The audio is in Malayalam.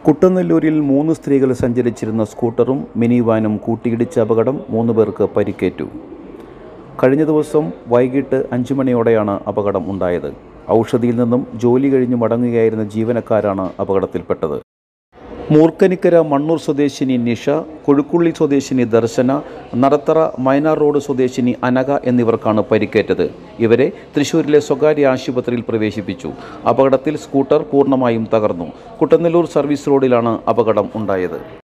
കുട്ടനെല്ലൂരിൽ മൂന്ന് സ്ത്രീകൾ സഞ്ചരിച്ചിരുന്ന സ്കൂട്ടറും മിനി വാനും കൂട്ടിയിടിച്ച അപകടം മൂന്ന് പേർക്ക് പരിക്കേറ്റു കഴിഞ്ഞ ദിവസം വൈകിട്ട് അഞ്ചു മണിയോടെയാണ് അപകടം ഉണ്ടായത് ഔഷധിയിൽ നിന്നും ജോലി കഴിഞ്ഞ് മടങ്ങുകയായിരുന്ന ജീവനക്കാരാണ് അപകടത്തിൽപ്പെട്ടത് മൂർക്കനിക്കര മണ്ണൂർ സ്വദേശിനി നിഷ കൊഴുക്കുള്ളി സ്വദേശിനി ദർശന നടത്തറ മൈനാർ റോഡ് സ്വദേശിനി അനഘ എന്നിവർക്കാണ് പരിക്കേറ്റത് ഇവരെ തൃശൂരിലെ സ്വകാര്യ ആശുപത്രിയിൽ പ്രവേശിപ്പിച്ചു അപകടത്തിൽ സ്കൂട്ടർ പൂർണ്ണമായും തകർന്നു കുട്ടനെല്ലൂർ സർവീസ് റോഡിലാണ് അപകടം ഉണ്ടായത്